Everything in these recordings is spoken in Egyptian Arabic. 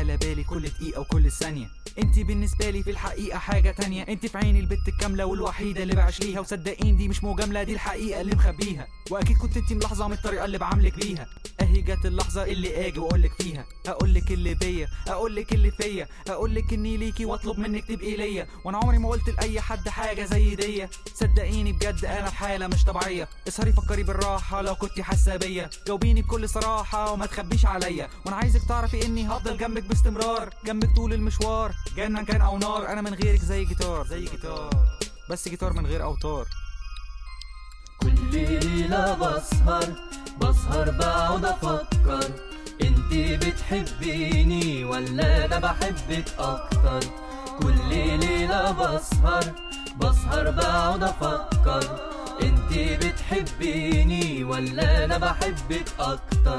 على بالي كل دقيقة وكل ثانية انت بالنسبة لي في الحقيقة حاجة تانية انت في عيني البت الكاملة والوحيدة اللي بعيش ليها وصدقين دي مش مجاملة دي الحقيقة اللي مخبيها واكيد كنت انت ملاحظة من الطريقة اللي بعاملك بيها اهي جت اللحظة اللي اجي واقولك فيها اقولك اللي بيا اقولك اللي فيا اقولك اني ليكي واطلب منك تبقي ليا وانا عمري ما قلت لاي حد حاجة زي دي صدقيني بجد انا في حالة مش طبيعية اسهري فكري بالراحة لو كنت حاسة بيا جاوبيني بكل صراحة وما تخبيش عليا وانا عايزك تعرفي اني هفضل جنبك باستمرار جنبك طول المشوار جنة كان او نار انا من غيرك زي جيتار زي جيتار بس جيتار من غير اوتار كل ليلة بسهر بسهر بقعد افكر انتي بتحبيني ولا انا بحبك اكتر كل ليلة بسهر بسهر بقعد افكر انتي بتحبيني ولا انا بحبك اكتر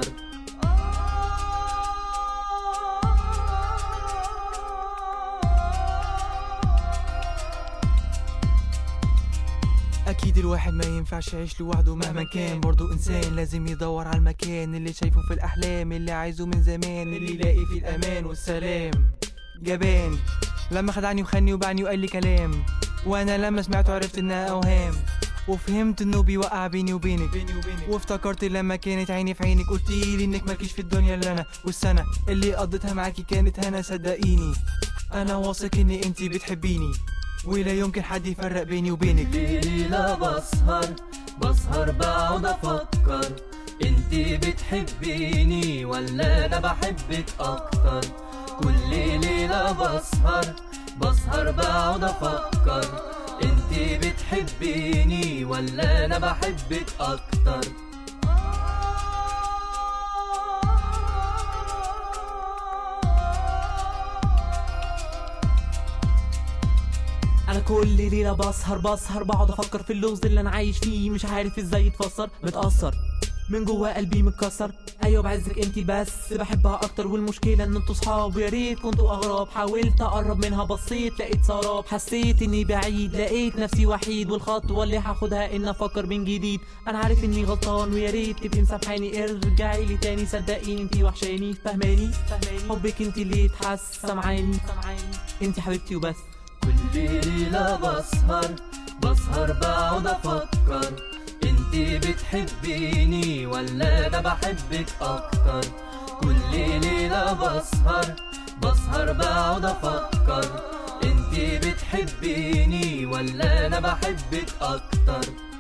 اكيد الواحد ما ينفعش يعيش لوحده مهما كان برضو انسان لازم يدور على المكان اللي شايفه في الاحلام اللي عايزه من زمان اللي يلاقي فيه الامان والسلام جبان لما خدعني وخاني وبعني وقال لي كلام وانا لما سمعته عرفت انها اوهام وفهمت انه بيوقع بيني وبينك بيني وبينك وافتكرت لما كانت عيني في عينك قلتي لي انك مالكيش في الدنيا الا انا والسنه اللي قضيتها معاكي كانت هنا صدقيني انا واثق ان انتي بتحبيني ولا يمكن حد يفرق بيني وبينك ليلة بسهر بسهر بقعد افكر انتي بتحبيني ولا انا بحبك اكتر كل ليلة بسهر بسهر بقعد افكر انتي بتحبيني ولا انا بحبك اكتر انا كل ليله بسهر بسهر بقعد افكر في اللغز اللي انا عايش فيه مش عارف ازاي يتفسر متاثر من جوا قلبي متكسر ايوه بعزك انتي بس بحبها اكتر والمشكله ان انتوا صحاب ويا ريت كنتوا اغراب حاولت اقرب منها بصيت لقيت سراب حسيت اني بعيد لقيت نفسي وحيد والخطوه اللي هاخدها ان افكر من جديد انا عارف اني غلطان ويا ريت تبقي مسامحاني ارجعي لي تاني صدقيني انتي وحشاني فهماني حبك انتي اللي اتحس سامعاني انتي حبيبتي وبس كل ليلة بسهر بسهر بقعد افكر انتي بتحبيني ولا انا بحبك اكتر كل ليلة بسهر بسهر بقعد افكر انتي بتحبيني ولا انا بحبك اكتر